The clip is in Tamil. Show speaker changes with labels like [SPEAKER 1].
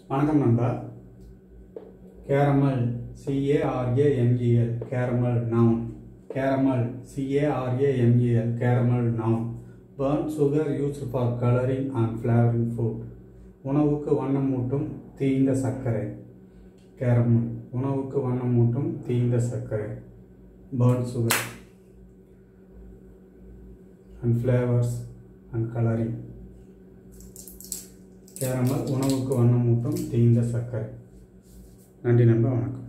[SPEAKER 1] வணக்கம் நண்பா caramel சிஏஆர்ஏஎம்இஎல் caramel noun caramel சிஏஆர்ஏஎம்இஎல் caramel noun burn sugar used for colouring and flavouring food உணவுக்கு வண்ணமூட்டும் தீந்த சர்க்கரை கேரமல் உணவுக்கு வண்ணமூட்டும் தீந்த சர்க்கரை burn sugar and flavours and colouring caramel உணவுக்கு வண்ணமூட்டும் தீந்த சர்க்கரை நன்றி நண்பா வணக்கம்